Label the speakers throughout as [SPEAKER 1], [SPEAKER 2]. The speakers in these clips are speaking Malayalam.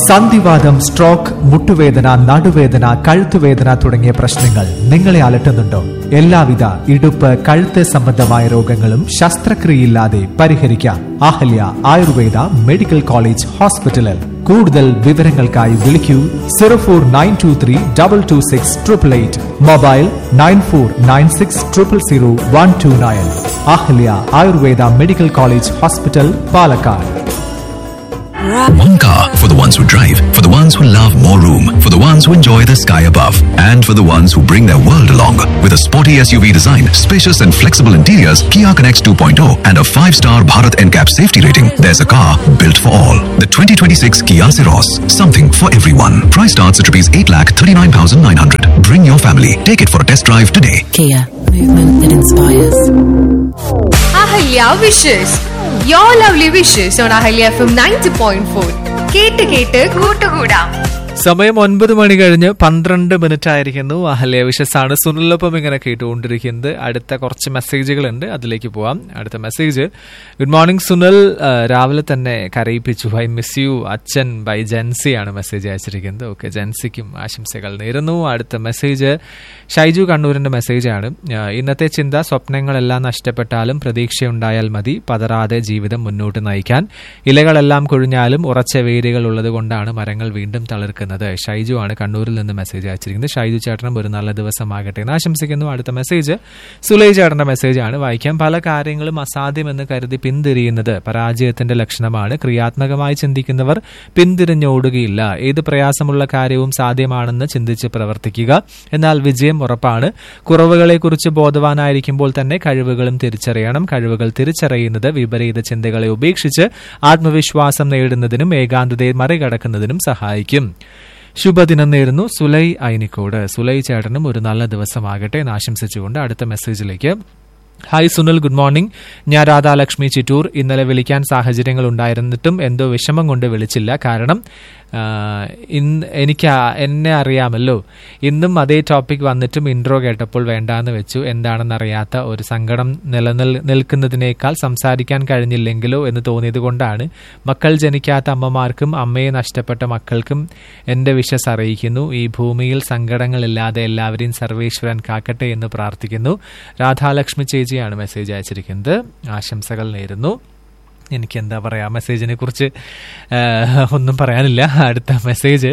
[SPEAKER 1] സന്ധിവാദം സ്ട്രോക്ക് മുട്ടുവേദന നടുവേദന കഴുത്തുവേദന തുടങ്ങിയ പ്രശ്നങ്ങൾ നിങ്ങളെ അലട്ടുന്നുണ്ടോ എല്ലാവിധ ഇടുപ്പ് കഴുത്ത് സംബന്ധമായ രോഗങ്ങളും ശസ്ത്രക്രിയയില്ലാതെ പരിഹരിക്കാം അഹല്യ ആയുർവേദ മെഡിക്കൽ കോളേജ് ഹോസ്പിറ്റലിൽ കൂടുതൽ വിവരങ്ങൾക്കായി വിളിക്കൂ zero four nine two three double two six triple eight mobile nine four nine six triple zero one two nine Ahalya Ayurveda medical college hospital Palakkad
[SPEAKER 2] One car for the ones who drive, for the ones who love more room, for the ones who enjoy the sky above, and for the ones who bring their world along. With a sporty SUV design, spacious and flexible interiors, Kia Connects 2.0, and a 5-star Bharat NCAP safety rating, there's a car built for all. The 2026 Kia Ceros, something for everyone. Price starts at rupees 8,39,900. Bring your family. Take it for a test drive today.
[SPEAKER 3] Kia, movement that inspires.
[SPEAKER 4] Ahalya wishes you lovely wishes on Ahalya F M ninety point four കേട്ട് കേട്ട് കൂട്ടുകൂടാം
[SPEAKER 5] സമയം ഒൻപത് മണി കഴിഞ്ഞ് പന്ത്രണ്ട് മിനിറ്റ് ആയിരിക്കുന്നു അഹല്യ വിശസാണ് സുനിലൊപ്പം ഇങ്ങനെ കേട്ടുകൊണ്ടിരിക്കുന്നത് അടുത്ത കുറച്ച് മെസ്സേജുകളുണ്ട് അതിലേക്ക് പോവാം അടുത്ത മെസ്സേജ് ഗുഡ് മോർണിംഗ് സുനിൽ ആ, രാവിലെ തന്നെ കരയിപ്പിച്ചു ഐ മിസ് യു അച്ഛൻ ബൈ ജെൻസിയാണ് മെസ്സേജ് അയച്ചിരിക്കുന്നത് ഓക്കെ ജെൻസിക്കും ആശംസകൾ നേരുന്നു അടുത്ത മെസ്സേജ് ഷൈജു കണ്ണൂരിന്റെ മെസ്സേജാണ് ആ, ഇന്നത്തെ ചിന്ത സ്വപ്നങ്ങളെല്ലാം നഷ്ടപ്പെട്ടാലും പ്രതീക്ഷയുണ്ടായാൽ മതി പതറാതെ ജീവിതം മുന്നോട്ട് നയിക്കാൻ ഇലകളെല്ലാം കൊഴിഞ്ഞാലും ഉറച്ച വേരുകൾ ഉള്ളത് കൊണ്ടാണ് മരങ്ങൾ വീണ്ടും തളിർക്കുന്നത് ഷൈജു ആണ് കണ്ണൂരിൽ നിന്ന് മെസ്സേജ് അയച്ചിരിക്കുന്നത് ഷൈജു ചേട്ടനും ഒരു നല്ല ദിവസമാകട്ടെ എന്ന് ആശംസിക്കുന്നു അടുത്ത മെസ്സേജ് സുലൈ ചേട്ടന്റെ മെസ്സേജാണ് വായിക്കാം പല കാര്യങ്ങളും അസാധ്യമെന്ന് കരുതി പിന്തിരിയുന്നത് പരാജയത്തിന്റെ ലക്ഷണമാണ് ക്രിയാത്മകമായി ചിന്തിക്കുന്നവർ പിന്തിരിഞ്ഞോടുകയില്ല ഏത് പ്രയാസമുള്ള കാര്യവും സാധ്യമാണെന്ന് ചിന്തിച്ച് പ്രവർത്തിക്കുക എന്നാൽ വിജയം ഉറപ്പാണ് കുറവുകളെക്കുറിച്ച് ബോധവാനായിരിക്കുമ്പോൾ തന്നെ കഴിവുകളും തിരിച്ചറിയണം കഴിവുകൾ തിരിച്ചറിയുന്നത് വിപരീത ചിന്തകളെ ഉപേക്ഷിച്ച് ആത്മവിശ്വാസം നേടുന്നതിനും ഏകാന്തതയെ മറികടക്കുന്നതിനും സഹായിക്കും ശുഭദിനം നേരുന്നു സുലൈ ഐനിക്കോട് സുലൈ ചേട്ടനും ഒരു നല്ല ദിവസമാകട്ടെ എന്ന് ആശംസിച്ചുകൊണ്ട് അടുത്ത മെസ്സേജിലേക്ക് ഹായ് സുനിൽ ഗുഡ് മോർണിംഗ് ഞാൻ രാധാലക്ഷ്മി ചിറ്റൂർ ഇന്നലെ വിളിക്കാൻ സാഹചര്യങ്ങൾ ഉണ്ടായിരുന്നിട്ടും എന്തോ വിഷമം കൊണ്ട് വിളിച്ചില്ല കാരണം ആ, ഇന്ന് എനിക്ക് ആ- എന്നെ അറിയാമല്ലോ ഇന്നും അതേ ടോപ്പിക് വന്നിട്ടും ഇൻട്രോ കേട്ടപ്പോൾ വേണ്ടാന്ന് വെച്ചു എന്താണെന്നറിയാത്ത ഒരു സങ്കടം നിലനിൽ നിൽക്കുന്നതിനേക്കാൾ സംസാരിക്കാൻ കഴിഞ്ഞില്ലെങ്കിലോ എന്ന് തോന്നിയത് കൊണ്ടാണ് മക്കൾ ജനിക്കാത്ത അമ്മമാർക്കും അമ്മയെ നഷ്ടപ്പെട്ട മക്കൾക്കും എന്റെ വിശ്വസ് അറിയിക്കുന്നു ഈ ഭൂമിയിൽ സങ്കടങ്ങളില്ലാതെ എല്ലാവരെയും സർവേശ്വരൻ കാക്കട്ടെ എന്ന് പ്രാർത്ഥിക്കുന്നു രാധാലക്ഷ്മി ചേച്ചിയാണ് മെസ്സേജ് അയച്ചിരിക്കുന്നത് ആശംസകൾ നേരുന്നു എനിക്ക് എന്താ പറയാ മെസ്സേജിനെ കുറിച്ച് ആ, ഒന്നും പറയാനില്ല അടുത്ത message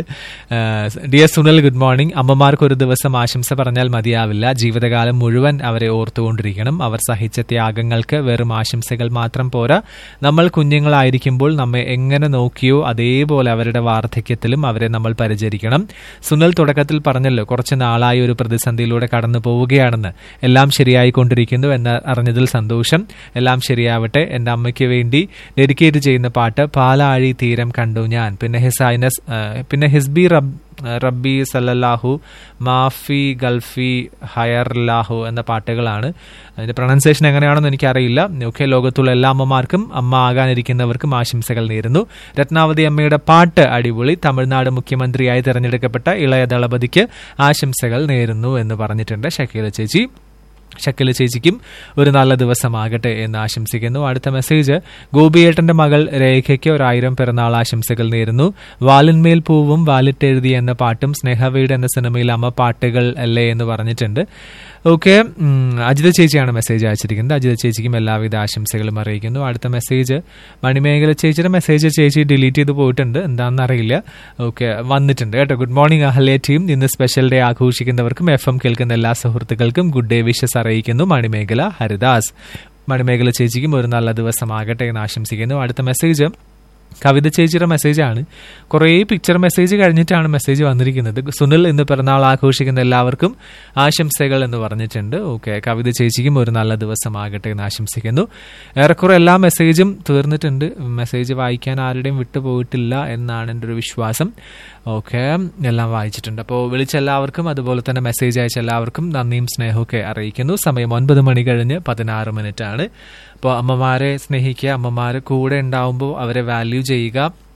[SPEAKER 5] dear Sunil good morning അമ്മമാർക്ക് ഒരു ദിവസം ആശംസ പറഞ്ഞാൽ മതിയാവില്ല ജീവിതകാലം മുഴുവൻ അവരെ ഓർത്തുകൊണ്ടിരിക്കണം അവർ സഹിച്ച ത്യാഗങ്ങൾക്ക് വെറും ആശംസകൾ മാത്രം പോരാ നമ്മൾ കുഞ്ഞുങ്ങളായിരിക്കുമ്പോൾ നമ്മെ എങ്ങനെ നോക്കിയോ അതേപോലെ അവരുടെ വാർദ്ധക്യത്തിലും അവരെ നമ്മൾ പരിചരിക്കണം സുനൽ തുടക്കത്തിൽ പറഞ്ഞല്ലോ കുറച്ച് നാളായി ഒരു പ്രതിസന്ധിയിലൂടെ കടന്നു പോവുകയാണെന്ന് എല്ലാം ശരിയായിക്കൊണ്ടിരിക്കുന്നു എന്ന് അറിഞ്ഞതിൽ സന്തോഷം എല്ലാം ശരിയാവട്ടെ എൻ്റെ അമ്മയ്ക്ക് വേണ്ടി ഡെഡിക്കേറ്റ് ചെയ്യുന്ന പാട്ട് പാലാഴി തീരം കണ്ടു ഞാൻ പിന്നെ ഹിസൈനസ് ആ, പിന്നെ ഹിസ്ബി റബ് റബ്ബി സല്ലല്ലാഹു മാഫി ഗൾഫി ഹയർലാഹു എന്ന പാട്ടുകളാണ് അതിന്റെ പ്രൊണൗൺസിയേഷൻ എങ്ങനെയാണെന്ന് എനിക്കറിയില്ല ഓക്കെ ലോകത്തുള്ള എല്ലാ അമ്മമാർക്കും അമ്മ ആകാനിരിക്കുന്നവർക്കും ആശംസകൾ നേരുന്നു രത്നാവതി അമ്മയുടെ പാട്ട് അടിപൊളി തമിഴ്നാട് മുഖ്യമന്ത്രിയായി തെരഞ്ഞെടുക്കപ്പെട്ട ഇളയ ദളപതിക്ക് ആശംസകൾ നേരുന്നു എന്ന് പറഞ്ഞിട്ടുണ്ട് ഷക്കീല ചേച്ചി ഷക്കില ചേച്ചിക്കും ഒരു നല്ല ദിവസമാകട്ടെ എന്ന് ആശംസിക്കുന്നു അടുത്ത മെസ്സേജ് ഗോപിയേട്ടന്റെ മകൾ രേഖയ്ക്ക് ഒരായിരം പിറന്നാൾ ആശംസകൾ നേരുന്നു വാലിന്മേൽ പൂവും വാലിട്ടെഴുതി എന്ന പാട്ടും സ്നേഹവീട് എന്ന സിനിമയിൽ അമ്മ പാട്ടുകൾ അല്ലേ എന്ന് പറഞ്ഞിട്ടുണ്ട് ഓക്കെ അജിത ചേച്ചിയാണ് മെസ്സേജ് അയച്ചിരിക്കുന്നത് അജിത ചേച്ചിക്കും എല്ലാവിധ ആശംസകളും അറിയിക്കുന്നു അടുത്ത മെസ്സേജ് മണിമേഖല ചേച്ചിയുടെ മെസ്സേജ് ചേച്ചി ഡിലീറ്റ് ചെയ്ത് പോയിട്ടുണ്ട് എന്താണെന്ന് അറിയില്ല ഓക്കെ വന്നിട്ടുണ്ട് കേട്ടോ ഗുഡ് മോർണിംഗ് അഹല്യ ടീം ഇന്ന് സ്പെഷ്യൽ ഡേ ആഘോഷിക്കുന്നവർക്കും എഫ് എം കേൾക്കുന്ന എല്ലാ സുഹൃത്തുക്കൾക്കും ഗുഡ് ഡേ വിഷസ് അറിയിക്കുന്നു മണിമേഖല ഹരിദാസ് മണിമേഖല ചേച്ചിക്കും ഒരു നല്ല ദിവസമാകട്ടെ എന്ന് ആശംസിക്കുന്നു അടുത്ത മെസ്സേജ് കവിത ചേച്ചിയുടെ മെസ്സേജാണ് കുറേ പിക്ചർ മെസ്സേജ് കഴിഞ്ഞിട്ടാണ് മെസ്സേജ് വന്നിരിക്കുന്നത് സുനിൽ ഇന്ന് പിറന്നാൾ ആഘോഷിക്കുന്ന എല്ലാവർക്കും ആശംസകൾ എന്ന് പറഞ്ഞിട്ടുണ്ട് ഓക്കെ കവിത ചേച്ചിക്കും ഒരു നല്ല ദിവസമാകട്ടെ എന്ന് ആശംസിക്കുന്നു ഏറെക്കുറെ എല്ലാ മെസ്സേജും തീർന്നിട്ടുണ്ട് മെസ്സേജ് വായിക്കാൻ ആരുടെയും വിട്ടുപോയിട്ടില്ല എന്നാണ് എൻ്റെ ഒരു വിശ്വാസം ഓക്കെ എല്ലാം വായിച്ചിട്ടുണ്ട് അപ്പോൾ വിളിച്ച എല്ലാവർക്കും അതുപോലെ തന്നെ മെസ്സേജ് അയച്ച എല്ലാവർക്കും നന്ദിയും സ്നേഹമൊക്കെ അറിയിക്കുന്നു സമയം ഒൻപത് മണി കഴിഞ്ഞ് പതിനാറ് മിനിറ്റ് ആണ് അപ്പോൾ അമ്മമാരെ സ്നേഹിക്കുക അമ്മമാരെ കൂടെ ഉണ്ടാവുമ്പോൾ അവരെ വാല്യൂ ചെയ്യുക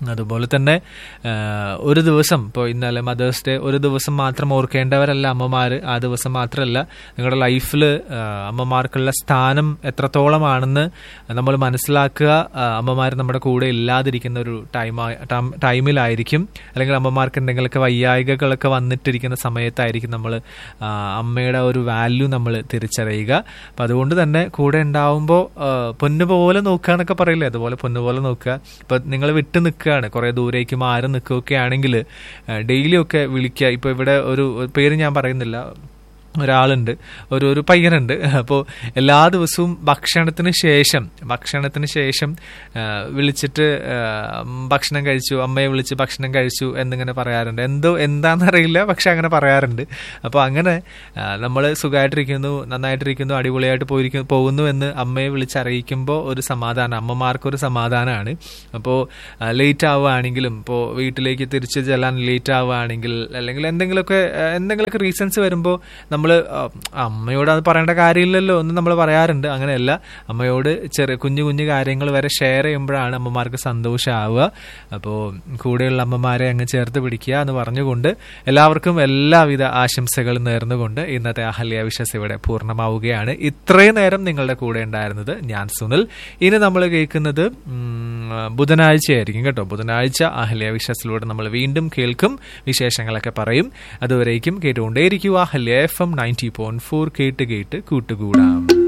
[SPEAKER 5] അതുപോലെ തന്നെ ആ, ഒരു ദിവസം ഇപ്പോൾ ഇന്നലെ മദേഴ്സ് ഡേ ഒരു ദിവസം മാത്രം ഓർക്കേണ്ടവരല്ല അമ്മമാർ ആ ദിവസം മാത്രമല്ല നിങ്ങളുടെ ലൈഫിൽ അമ്മമാർക്കുള്ള സ്ഥാനം എത്രത്തോളമാണെന്ന് നമ്മൾ മനസ്സിലാക്കുക അമ്മമാർ നമ്മുടെ കൂടെ ഇല്ലാതിരിക്കുന്ന ഒരു ടൈം ടൈമിലായിരിക്കും അല്ലെങ്കിൽ അമ്മമാർക്ക് എന്തെങ്കിലുമൊക്കെ വയ്യായികകളൊക്കെ വന്നിട്ടിരിക്കുന്ന സമയത്തായിരിക്കും നമ്മൾ അമ്മയുടെ ഒരു വാല്യൂ നമ്മൾ തിരിച്ചറിയുക അപ്പം അതുകൊണ്ട് തന്നെ കൂടെ ഉണ്ടാവുമ്പോൾ പൊന്നു പോലെ നോക്കുക എന്നൊക്കെ പറയില്ലേ അതുപോലെ പൊന്നു പോലെ നോക്കുക ഇപ്പം നിങ്ങൾ വിട്ട് നിൽക്കുകയാണ് കുറേ ദൂരേക്ക് മാറി നിൽക്കുകയൊക്കെ ആണെങ്കിൽ ഡെയിലി ഒക്കെ വിളിക്കുക ഇപ്പോൾ ഇവിടെ ഒരു ഒരു പേര് ഞാൻ പറയുന്നില്ല ഒരാളുണ്ട് ഒരു ഒരു പയ്യനുണ്ട് അപ്പോൾ എല്ലാ ദിവസവും ഭക്ഷണത്തിന് ശേഷം ഭക്ഷണത്തിന് ശേഷം ആ, വിളിച്ചിട്ട് ആ, ഭക്ഷണം കഴിച്ചു അമ്മയെ വിളിച്ച് ഭക്ഷണം കഴിച്ചു എന്നിങ്ങനെ പറയാറുണ്ട് എന്തോ എന്താണെന്നറിയില്ല പക്ഷെ അങ്ങനെ പറയാറുണ്ട് അപ്പോൾ അങ്ങനെ നമ്മൾ സുഖമായിട്ടിരിക്കുന്നു നന്നായിട്ടിരിക്കുന്നു അടിപൊളിയായിട്ട് പോയിരിക്കുന്നു പോകുന്നു എന്ന് അമ്മയെ വിളിച്ച് അറിയിക്കുമ്പോൾ ഒരു സമാധാനം അമ്മമാർക്കൊരു സമാധാനമാണ് അപ്പോൾ ലേറ്റ് ആവുകയാണെങ്കിലും ഇപ്പോൾ വീട്ടിലേക്ക് തിരിച്ച് ചെല്ലാൻ ലേറ്റ് ആവുകയാണെങ്കിൽ അല്ലെങ്കിൽ എന്തെങ്കിലുമൊക്കെ ആ, എന്തെങ്കിലുമൊക്കെ റീസൺസ് വരുമ്പോൾ നമ്മൾ അമ്മയോട് അത് പറയേണ്ട കാര്യമില്ലല്ലോ എന്ന് നമ്മൾ പറയാറുണ്ട് അങ്ങനെയല്ല അമ്മയോട് ചെറിയ കുഞ്ഞു കുഞ്ഞു കാര്യങ്ങൾ വരെ ഷെയർ ചെയ്യുമ്പോഴാണ് അമ്മമാർക്ക് സന്തോഷമാവുക അപ്പോൾ കൂടെയുള്ള അമ്മമാരെ അങ്ങ് ചേർത്ത് പിടിക്കുക എന്ന് പറഞ്ഞുകൊണ്ട് എല്ലാവർക്കും എല്ലാവിധ ആശംസകളും നേർന്നുകൊണ്ട് ഇന്നത്തെ അഹല്യ വിശ്വസ് ഇവിടെ പൂർണ്ണമാവുകയാണ് ഇത്രയും നേരം നിങ്ങളുടെ കൂടെ ഉണ്ടായിരുന്നത് ഞാൻ സുനിൽ ഇനി നമ്മൾ കേൾക്കുന്നത് ഉം, ബുധനാഴ്ചയായിരിക്കും കേട്ടോ ബുധനാഴ്ച അഹല്യ വിശ്വസിലൂടെ നമ്മൾ വീണ്ടും കേൾക്കും വിശേഷങ്ങളൊക്കെ പറയും അതുവരേക്കും കേട്ടുകൊണ്ടേയിരിക്കുക Ahalya F M ninety point four കേട്ട് കേട്ട് കൂട്ടുകൂടാം